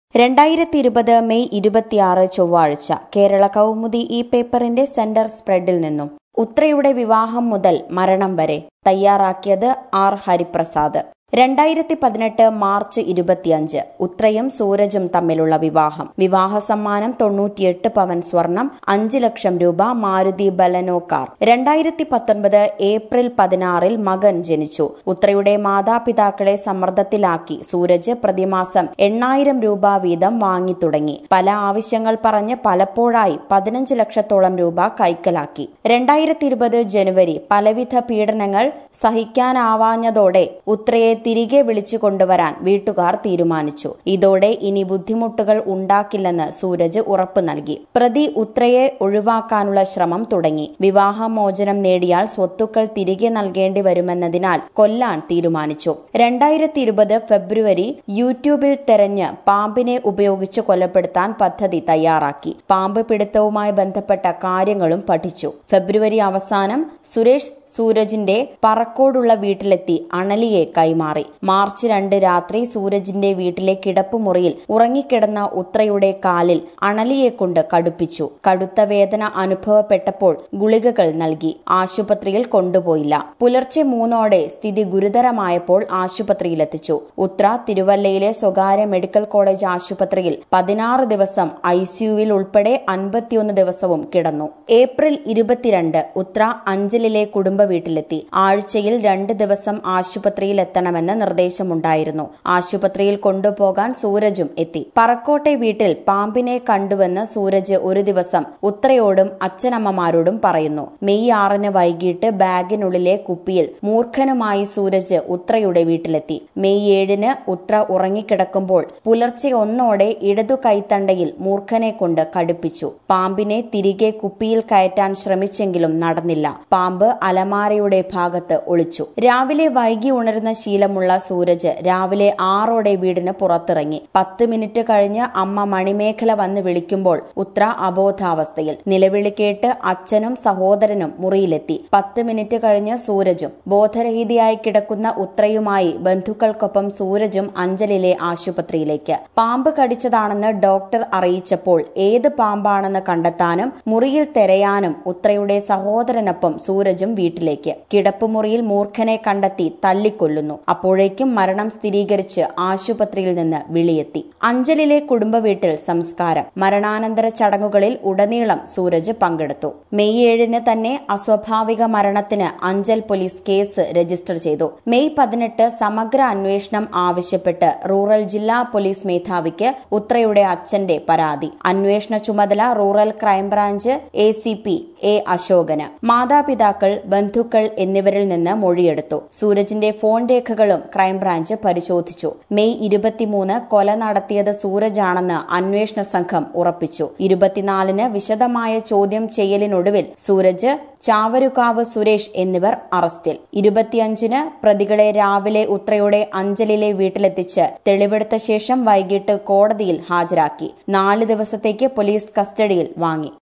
രണ്ടായിരത്തി ഇരുപത് മെയ് ഇരുപത്തിയാറ് ചൊവ്വാഴ്ച കേരള കൗമുദി ഈ പേപ്പറിന്റെ സെന്റർ സ്പ്രെഡിൽ നിന്നും ഉത്രയുടെ വിവാഹം മുതൽ മരണം വരെ തയ്യാറാക്കിയത് ആർ ഹരിപ്രസാദ് രണ്ടായിരത്തി പതിനെട്ട് മാർച്ച് ഇരുപത്തിയഞ്ച് ഉത്രയും സൂരജും തമ്മിലുള്ള വിവാഹം വിവാഹ സമ്മാനം തൊണ്ണൂറ്റിയെട്ട് പവൻ സ്വർണം അഞ്ച് ലക്ഷം രൂപ മാരുതി ബലനോ കാർ രണ്ടായിരത്തി പത്തൊൻപത് ഏപ്രിൽ പതിനാറിൽ മകൻ ജനിച്ചു ഉത്രയുടെ മാതാപിതാക്കളെ സമ്മർദ്ദത്തിലാക്കി സൂരജ് പ്രതിമാസം എണ്ണായിരം രൂപ വീതം വാങ്ങി തുടങ്ങി പല ആവശ്യങ്ങൾ പറഞ്ഞ് പലപ്പോഴായി പതിനഞ്ച് ലക്ഷത്തോളം രൂപ കൈക്കലാക്കി രണ്ടായിരത്തി ഇരുപത് ജനുവരി പലവിധ പീഡനങ്ങൾ സഹിക്കാനാവാഞ്ഞതോടെ ഉത്രയെ തിരികെ വിളിച്ചു കൊണ്ടുവരാൻ വീട്ടുകാർ തീരുമാനിച്ചു ഇതോടെ ഇനി ബുദ്ധിമുട്ടുകൾ ഉണ്ടാക്കില്ലെന്ന് സൂരജ് ഉറപ്പു നൽകി പ്രതി ഉത്രയെ ഒഴിവാക്കാനുള്ള ശ്രമം തുടങ്ങി വിവാഹമോചനം നേടിയാൽ സ്വത്തുക്കൾ തിരികെ നൽകേണ്ടി വരുമെന്നതിനാൽ കൊല്ലാൻ തീരുമാനിച്ചു രണ്ടായിരത്തി ഇരുപത് ഫെബ്രുവരി യൂട്യൂബിൽ തെരഞ്ഞ് പാമ്പിനെ ഉപയോഗിച്ച് കൊലപ്പെടുത്താൻ പദ്ധതി തയ്യാറാക്കി പാമ്പ് പിടുത്തവുമായി ബന്ധപ്പെട്ട കാര്യങ്ങളും പഠിച്ചു ഫെബ്രുവരി അവസാനം സുരേഷ് സൂരജിന്റെ പറക്കോടുള്ള വീട്ടിലെത്തി അണലിയെ കൈമാറി മാർച്ച് രണ്ട് രാത്രി സൂരജിന്റെ വീട്ടിലെ കിടപ്പുമുറിയിൽ ഉറങ്ങിക്കിടന്ന ഉത്രയുടെ കാലിൽ അണലിയെ കൊണ്ട് കടുപ്പിച്ചു കടുത്ത വേദന അനുഭവപ്പെട്ടപ്പോൾ ഗുളികകൾ നൽകി ആശുപത്രിയിൽ കൊണ്ടുപോയില്ല പുലർച്ചെ മൂന്നോടെ സ്ഥിതി ഗുരുതരമായപ്പോൾ ആശുപത്രിയിലെത്തിച്ചു ഉത്ര തിരുവല്ലയിലെ സ്വകാര്യ മെഡിക്കൽ കോളേജ് ആശുപത്രിയിൽ പതിനാറ് ദിവസം ഐസിയുവിൽ ഉൾപ്പെടെ അൻപത്തിയൊന്ന് ദിവസവും കിടന്നു ഏപ്രിൽ ഇരുപത്തിരണ്ട് ഉത്ര അഞ്ചലിലെ കുടുംബ വീട്ടിലെത്തി ആഴ്ചയിൽ രണ്ട് ദിവസം ആശുപത്രിയിൽ എത്തണമെന്ന് നിർദ്ദേശമുണ്ടായിരുന്നു ആശുപത്രിയിൽ കൊണ്ടുപോകാൻ സൂരജും എത്തി പറക്കോട്ടെ വീട്ടിൽ പാമ്പിനെ കണ്ടുവെന്ന് സൂരജ് ഒരു ദിവസം ഉത്രയോടും അച്ഛനമ്മമാരോടും പറയുന്നു മെയ് ആറിന് വൈകിട്ട് ബാഗിനുള്ളിലെ കുപ്പിയിൽ മൂർഖനുമായി സൂരജ് ഉത്രയുടെ വീട്ടിലെത്തി മെയ് ഏഴിന് ഉത്ര ഉറങ്ങിക്കിടക്കുമ്പോൾ പുലർച്ചെ ഒന്നോടെ ഇടതു കൈത്തണ്ടയിൽ മൂർഖനെ കൊണ്ട് കടുപ്പിച്ചു പാമ്പിനെ തിരികെ കുപ്പിയിൽ കയറ്റാൻ ശ്രമിച്ചെങ്കിലും നടന്നില്ല പാമ്പ് അലമാരയുടെ ഭാഗത്ത് ഒളിച്ചു രാവിലെ വൈകി ഉണരുന്ന ശീലമുള്ള സൂരജ് രാവിലെ ആറോടെ വീടിന് പുറത്തിറങ്ങി പത്ത് മിനിറ്റ് കഴിഞ്ഞ് അമ്മ മണിമേഖല വന്ന് വിളിക്കുമ്പോൾ ഉത്ര അബോധാവസ്ഥയിൽ നിലവിളി കേട്ട് അച്ഛനും സഹോദരനും മുറിയിലെത്തി പത്ത് മിനിറ്റ് കഴിഞ്ഞ് സൂരജും ബോധരഹിതയായി കിടക്കുന്ന ഉത്രയുമായി ബന്ധുക്കൾക്കൊപ്പം സൂരജും അഞ്ചലിലെ ആശുപത്രിയിലേക്ക് പാമ്പ് കടിച്ചതാണെന്ന് ഡോക്ടർ അറിയിച്ചപ്പോൾ ഏത് പാമ്പാണെന്ന് കണ്ടെത്താനും മുറിയിൽ തെരയാനും ഉത്രയുടെ സഹോദരനൊപ്പം സൂരജും വീട്ടിലേക്ക് കിടപ്പുമുറിയിൽ മൂർഖനെ കണ്ടെത്തി തല്ലിക്കൊല്ലുന്നു അപ്പോഴേക്കും മരണം സ്ഥിരീകരിച്ച് ആശുപത്രിയിൽ നിന്ന് വിളിയെത്തി അഞ്ചലിലെ കുടുംബ വീട്ടിൽ സംസ്കാരം മരണാനന്തര ചടങ്ങുകളിൽ ഉടനീളം സൂരജ് പങ്കെടുത്തു മെയ് ഏഴിന് തന്നെ അസ്വാഭാവിക മരണത്തിന് അഞ്ചൽ പോലീസ് കേസ് രജിസ്റ്റർ ചെയ്തു മെയ് പതിനെട്ട് സമഗ്ര അന്വേഷണം ആവശ്യപ്പെട്ട് റൂറൽ ജില്ലാ പോലീസ് മേധാവിക്ക് ഉത്രയുടെ അച്ഛന്റെ പരാതി അന്വേഷണ ചുമതല rural crime branch A C P A അശോകന് മാതാപിതാക്കൾ ബന്ധുക്കൾ എന്നിവരിൽ നിന്ന് മൊഴിയെടുത്തു സൂരജിന്റെ ഫോൺ രേഖകളും ക്രൈംബ്രാഞ്ച് പരിശോധിച്ചു മെയ് ഇരുപത്തിമൂന്ന് കൊല നടത്തിയത് സൂരജാണെന്ന് അന്വേഷണ സംഘം ഉറപ്പിച്ചു ഇരുപത്തിനാലിന് വിശദമായ ചോദ്യം ചെയ്യലിനൊടുവിൽ സൂരജ് ചാവരുകാവ് സുരേഷ് എന്നിവർ അറസ്റ്റിൽ ഇരുപത്തിയഞ്ചിന് പ്രതികളെ രാവിലെ ഉത്രയുടെ അഞ്ചലിലെ വീട്ടിലെത്തിച്ച് തെളിവെടുത്ത ശേഷം വൈകിട്ട് കോടതിയിൽ ഹാജരാക്കി നാല് ദിവസത്തേക്ക് പോലീസ് കസ്റ്റഡിയിൽ വാങ്ങി